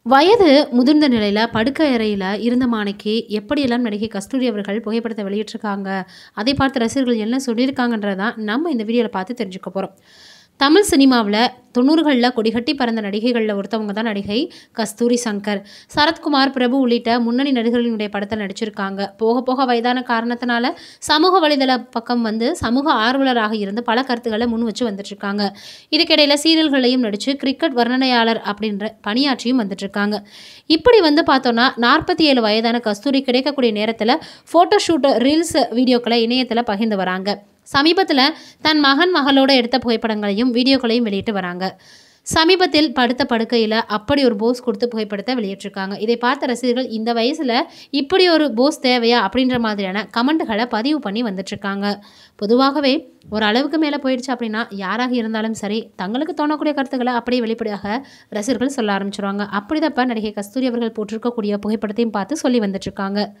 வயது முதிர்ந்த நிலையில படுக்கை அறையில இருந்த மாணிக்கு எப்படியெல்லாம் நடிகை கஸ்தூரி அவர்கள் புகைப்படத்தை வெளியிட்டிருக்காங்க. அதை பார்த்து ரசிகர்கள் என்ன சொல்லியிருக்காங்கன்றத தான் நம்ம இந்த வீடியோல பார்த்து தெரிஞ்சுக்க போறோம். தமிழ் சினிமாவுல 90கள்ல கொடிகட்டி பறந்த நடிகைகள்ல ஒருத்தவங்க தான் நடிகை கஸ்தூரி சங்கர். சரத்குமார், பிரபு உள்ளிட்ட முன்னணி நடிகர்களுடைய படத்துல நடிச்சிருக்காங்க. போக போக வயதான காரணத்தினால சமூக வலைதள பக்கம் வந்து சமூக ஆர்வலராக இருந்து பல கருத்துக்கள முன் வச்சு வந்துட்டுருக்காங்க. இதுக்கிடையில சீரியல்கள்லயும் நடிச்சு கிரிக்கெட் வர்ணனையாளர் அப்படின்ற பணியாற்றியும் வந்துட்டுருக்காங்க. இப்படி வந்து பார்த்தோம்னா 47 வயதான கஸ்தூரி கிடைக்கக்கூடிய நேரத்துல ஃபோட்டோ ஷூட், ரீல்ஸ் வீடியோக்கள இணையத்துல பகிர்ந்து வராங்க. சமீபத்துல தன் மகன், மகளோட எடுத்த புகைப்படங்களையும், வீடியோக்களையும் வெளியிட்டு வராங்க. சமீபத்தில் படுத்த படுக்கையில அப்படி ஒரு போஸ் குடுத்து புகைப்படத்த வெளியிட்டிருக்காங்க. இதை பார்த்த ரசிகர்கள் இந்த வயசுல இப்படி ஒரு போஸ் தேவையா? அப்படின்ற மாதிரியான கமெண்ட்கள பதிவு பண்ணி வந்துட்டுருக்காங்க. பொதுவாகவே ஒரு அளவுக்கு மேல போயிடுச்சு அப்படின்னா, யாராக இருந்தாலும் சரி, தங்களுக்கு தோணக்கூடிய கருத்துக்கள அப்படியே வெளிப்படையாக ரசிகர்கள் சொல்ல ஆரம்பிச்சுருவாங்க. அப்படிதான் இப்ப நடிகை கஸ்தூரி அவர்கள் போட்டிருக்கக்கூடிய புகைப்படத்தையும் பார்த்து சொல்லி வந்துட்டுருக்காங்க.